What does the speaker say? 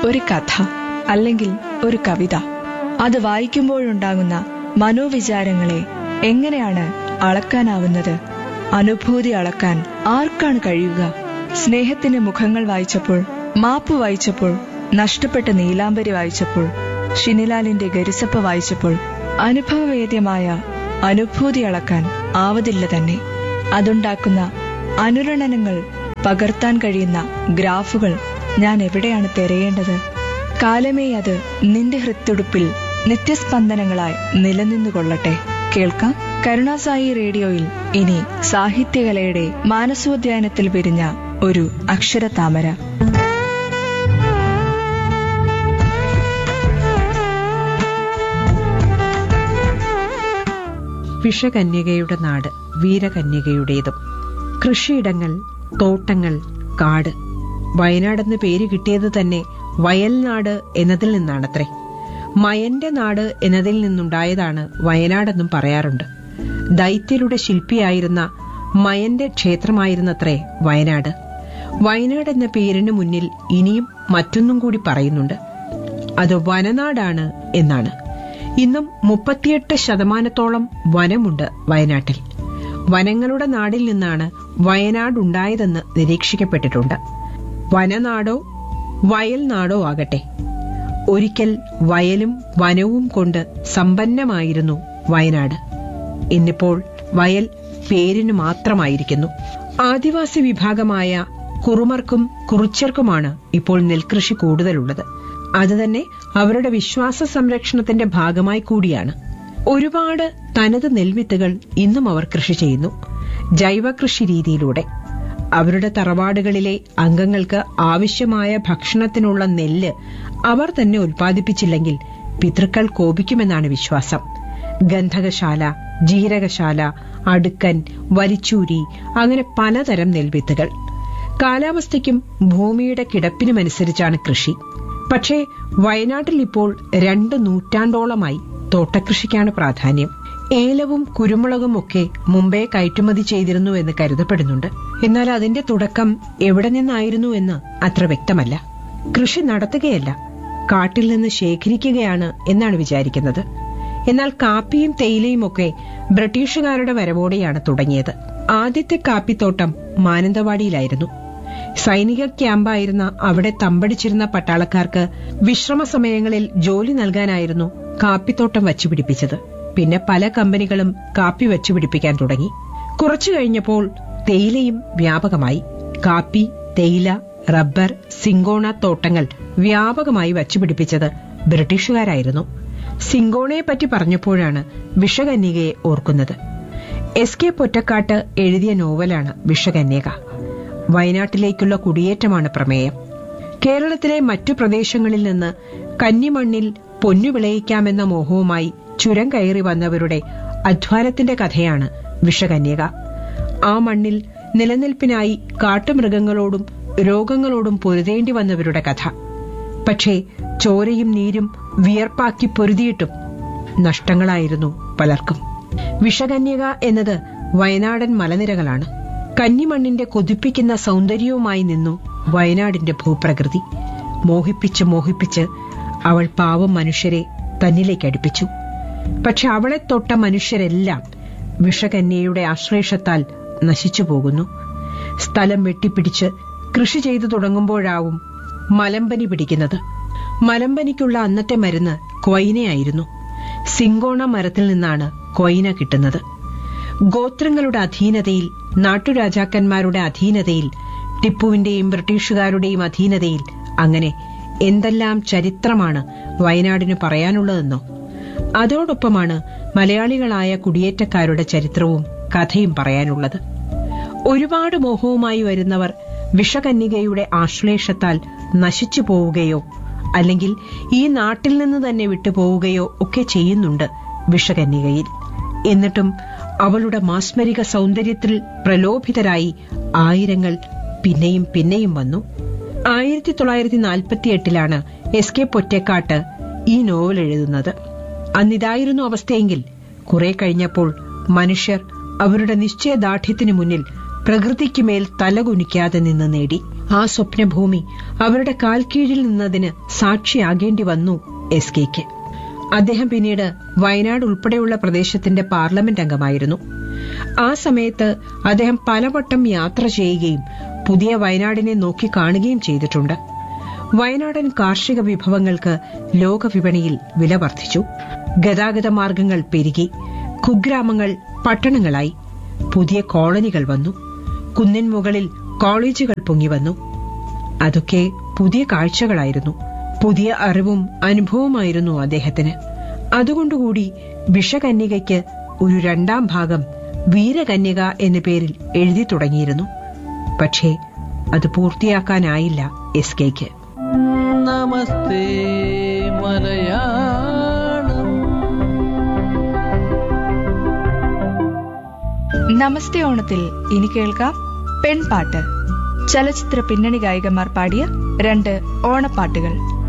ഒരു കഥ അല്ലെങ്കിൽ ഒരു കവിത അത് വായിക്കുമ്പോഴുണ്ടാകുന്ന മനോവിചാരങ്ങളെ എങ്ങനെയാണ് അളക്കാനാവുന്നത് അനുഭൂതി അളക്കാൻ ആർക്കാണ് കഴിയുക സ്നേഹത്തിന്റെ മുഖങ്ങൾ വായിച്ചപ്പോൾ മാപ്പ് വായിച്ചപ്പോൾ നഷ്ടപ്പെട്ട നീലാംബരി വായിച്ചപ്പോൾ ഷിനിലാലിന്റെ ഗരിസപ്പ വായിച്ചപ്പോൾ അനുഭവവേദ്യമായ അനുഭൂതി അളക്കാൻ ആവതില്ല തന്നെ അതുണ്ടാക്കുന്ന അനുരണനങ്ങൾ പകർത്താൻ കഴിയുന്ന ഗ്രാഫുകൾ ഞാൻ എവിടെയാണ് തിരയേണ്ടത് കാലമേ അത് നിന്റെ ഹൃത്തുടുപ്പിൽ നിത്യസ്പന്ദനങ്ങളായി നിലനിന്നുകൊള്ളട്ടെ കേൾക്കാം കരുണാസായി റേഡിയോയിൽ ഇനി സാഹിത്യകലയുടെ മാനസോദ്യാനത്തിൽ വിരിഞ്ഞ ഒരു അക്ഷരതാമര വിഷകന്യകയുടെ നാട് വീരകന്യകയുടേതും കൃഷിയിടങ്ങൾ തോട്ടങ്ങൾ കാട് വയനാടെന്ന് പേര് കിട്ടിയത് തന്നെ വയൽനാട് എന്നതിൽ നിന്നാണത്രേ മയന്റെ നാട് എന്നതിൽ നിന്നുണ്ടായതാണ് വയനാടെന്നും പറയാറുണ്ട് ദൈത്യരുടെ ശില്പിയായിരുന്ന മയന്റെ ക്ഷേത്രമായിരുന്നത്രേ വയനാട് വയനാട് എന്ന പേരിന് മുന്നിൽ ഇനിയും മറ്റൊന്നും കൂടി പറയുന്നുണ്ട് അത് വനനാടാണ് എന്നാണ് ഇന്നും മുപ്പത്തിയെട്ട് ശതമാനത്തോളം വനമുണ്ട് വയനാട്ടിൽ വനങ്ങളുടെ നാടിൽ നിന്നാണ് വയനാടുണ്ടായതെന്ന് നിരീക്ഷിക്കപ്പെട്ടിട്ടുണ്ട് വനനാടോ വയൽ നാടോ ആകട്ടെ ഒരിക്കൽ വയലും വനവും കൊണ്ട് സമ്പന്നമായിരുന്നു വയനാട് ഇന്നിപ്പോൾ വയൽ പേരിന് മാത്രമായിരിക്കുന്നു ആദിവാസി വിഭാഗമായ കുറുമർക്കും കുറിച്യർക്കുമാണ് ഇപ്പോൾ നെൽകൃഷി കൂടുതലുള്ളത് അതുതന്നെ അവരുടെ വിശ്വാസ സംരക്ഷണത്തിന്റെ ഭാഗമായി കൂടിയാണ് ഒരുപാട് തനത് നെൽവിത്തുകൾ ഇന്നും അവർ കൃഷി ചെയ്യുന്നു ജൈവ കൃഷി രീതിയിലൂടെ അവരുടെ തറവാടുകളിലെ അംഗങ്ങൾക്ക് ആവശ്യമായ ഭക്ഷണത്തിനുള്ള നെല്ല് അവർ തന്നെ ഉൽപ്പാദിപ്പിച്ചില്ലെങ്കിൽ പിതൃക്കൾ കോപിക്കുമെന്നാണ് വിശ്വാസം ഗന്ധകശാല ജീരകശാല അടുക്കൻ വലിച്ചൂരി അങ്ങനെ പലതരം നെൽവിത്തുകൾ കാലാവസ്ഥയ്ക്കും ഭൂമിയുടെ കിടപ്പിനുമനുസരിച്ചാണ് കൃഷി പക്ഷേ വയനാട്ടിൽ ഇപ്പോൾ രണ്ട് നൂറ്റാണ്ടോളമായി തോട്ടകൃഷിക്കാണ് പ്രാധാന്യം ഏലവും കുരുമുളകും ഒക്കെ മുമ്പേ കയറ്റുമതി ചെയ്തിരുന്നു എന്ന് കരുതപ്പെടുന്നുണ്ട് എന്നാൽ അതിന്റെ തുടക്കം എവിടെ നിന്നായിരുന്നു എന്ന് അത്ര വ്യക്തമല്ല കൃഷി നടത്തുകയല്ല കാട്ടിൽ നിന്ന് ശേഖരിക്കുകയാണ് എന്നാണ് വിചാരിക്കുന്നത് എന്നാൽ കാപ്പിയും തേയിലയും ഒക്കെ ബ്രിട്ടീഷുകാരുടെ വരവോടെയാണ് തുടങ്ങിയത് ആദ്യത്തെ കാപ്പിത്തോട്ടം മാനന്തവാടിയിലായിരുന്നു സൈനിക ക്യാമ്പായിരുന്ന അവിടെ തമ്പടിച്ചിരുന്ന പട്ടാളക്കാർക്ക് വിശ്രമ സമയങ്ങളിൽ ജോലി നൽകാനായിരുന്നു കാപ്പിത്തോട്ടം വച്ചുപിടിപ്പിച്ചത് പിന്നെ പല കമ്പനികളും കാപ്പി വച്ചുപിടിപ്പിക്കാൻ തുടങ്ങി കുറച്ചു കഴിഞ്ഞപ്പോൾ തേയിലയും വ്യാപകമായി കാപ്പി തേയില റബ്ബർ സിങ്കോണ തോട്ടങ്ങൾ വ്യാപകമായി വച്ചുപിടിപ്പിച്ചത് ബ്രിട്ടീഷുകാരായിരുന്നു സിങ്കോണയെ പറ്റി പറഞ്ഞപ്പോഴാണ് വിഷകന്യകയെ ഓർക്കുന്നത് എസ് കെ പൊറ്റക്കാട്ട് എഴുതിയ നോവലാണ് വിഷകന്യക വയനാട്ടിലേക്കുള്ള കുടിയേറ്റമാണ് പ്രമേയം കേരളത്തിലെ മറ്റു പ്രദേശങ്ങളിൽ നിന്ന് കന്നിമണ്ണിൽ പൊന്നു വിളയിക്കാമെന്ന മോഹവുമായി ചുരം കയറി വന്നവരുടെ അധ്വാനത്തിന്റെ കഥയാണ് വിഷകന്യക ആ മണ്ണിൽ നിലനിൽപ്പിനായി കാട്ടുമൃഗങ്ങളോടും രോഗങ്ങളോടും പൊരുതേണ്ടി വന്നവരുടെ കഥ പക്ഷേ ചോരയും നീരും വിയർപ്പാക്കി പൊരുതിയിട്ടും നഷ്ടങ്ങളായിരുന്നു പലർക്കും വിഷകന്യക എന്നത് വയനാടൻ മലനിരകളാണ് കന്നിമണ്ണിന്റെ കൊതിപ്പിക്കുന്ന സൗന്ദര്യവുമായി നിന്നു വയനാടിന്റെ ഭൂപ്രകൃതി മോഹിപ്പിച്ച് മോഹിപ്പിച്ച് അവൾ പാവം മനുഷ്യരെ തന്നിലേക്ക് അടുപ്പിച്ചു പക്ഷെ അവളെ തൊട്ട മനുഷ്യരെല്ലാം വിഷകന്യയുടെ ആശ്ലേഷത്താൽ നശിച്ചു പോകുന്നു സ്ഥലം വെട്ടിപ്പിടിച്ച് കൃഷി ചെയ്തു തുടങ്ങുമ്പോഴാവും മലമ്പനി പിടിക്കുന്നത് മലമ്പനിക്കുള്ള അന്നത്തെ മരുന്ന് കൊയിനയായിരുന്നു സിങ്കോണ മരത്തിൽ നിന്നാണ് കൊയിന കിട്ടുന്നത് ഗോത്രങ്ങളുടെ അധീനതയിൽ നാട്ടുരാജാക്കന്മാരുടെ അധീനതയിൽ ടിപ്പുവിന്റെയും ബ്രിട്ടീഷുകാരുടെയും അധീനതയിൽ അങ്ങനെ എന്തെല്ലാം ചരിത്രമാണ് വയനാടിന് പറയാനുള്ളതെന്നോ അതോടൊപ്പമാണ് മലയാളികളായ കുടിയേറ്റക്കാരുടെ ചരിത്രവും കഥയും പറയാനുള്ളത് ഒരുപാട് മോഹവുമായി വരുന്നവർ വിഷകന്യകയുടെ ആശ്ലേഷത്താൽ നശിച്ചു പോവുകയോ അല്ലെങ്കിൽ ഈ നാട്ടിൽ നിന്ന് തന്നെ വിട്ടുപോവുകയോ ഒക്കെ ചെയ്യുന്നുണ്ട് വിഷകന്യകയിൽ എന്നിട്ടും അവളുടെ മാസ്മരിക സൗന്ദര്യത്തിൽ പ്രലോഭിതരായി ആയിരങ്ങൾ പിന്നെയും പിന്നെയും വന്നു ആയിരത്തി തൊള്ളായിരത്തി നാൽപ്പത്തിയെട്ടിലാണ് എസ് കെ പൊറ്റക്കാട്ട് ഈ നോവൽ എഴുതുന്നത് അന്നിതായിരുന്നു അവസ്ഥയെങ്കിൽ കുറെ കഴിഞ്ഞപ്പോൾ മനുഷ്യർ അവരുടെ നിശ്ചയദാർഢ്യത്തിനു മുന്നിൽ പ്രകൃതിക്കുമേൽ തലകുനിക്കാതെ നിന്ന് നേടി ആ സ്വപ്നഭൂമി അവരുടെ കാൽക്കീഴിൽ നിന്നതിന് സാക്ഷിയാകേണ്ടി വന്നു എസ് കെക്ക് അദ്ദേഹം പിന്നീട് വയനാട് ഉൾപ്പെടെയുള്ള പ്രദേശത്തിന്റെ പാർലമെന്റ് അംഗമായിരുന്നു ആ സമയത്ത് അദ്ദേഹം പലവട്ടം യാത്ര ചെയ്യുകയും പുതിയ വയനാടിനെ നോക്കി കാണുകയും ചെയ്തിട്ടുണ്ട് വയനാടൻ കാർഷിക വിഭവങ്ങൾക്ക് ലോകവിപണിയിൽ വില വർദ്ധിച്ചു ഗതാഗത മാർഗങ്ങൾ പെരുകി കുഗ്രാമങ്ങൾ പട്ടണങ്ങളായി പുതിയ കോളനികൾ വന്നു കുന്നിൻ മുകളിൽ കോളേജുകൾ പൊങ്ങിവന്നു അതൊക്കെ പുതിയ കാഴ്ചകളായിരുന്നു പുതിയ അറിവും അനുഭവമായിരുന്നു അദ്ദേഹത്തിന് അതുകൊണ്ടുകൂടി വിഷകന്യകയ്ക്ക് ഒരു രണ്ടാം ഭാഗം വീരകന്യക എന്ന പേരിൽ എഴുതി തുടങ്ങിയിരുന്നു പക്ഷേ അത് പൂർത്തിയാക്കാനായില്ല എസ് കെക്ക് നമസ്തേ മലയാളം നമസ്തേ ഓണത്തിൽ ഇനി കേൾക്കാം പെൺപാട്ട് ചലച്ചിത്ര പിന്നണി ഗായികമാർ പാടിയ രണ്ട് ഓണപ്പാട്ടുകൾ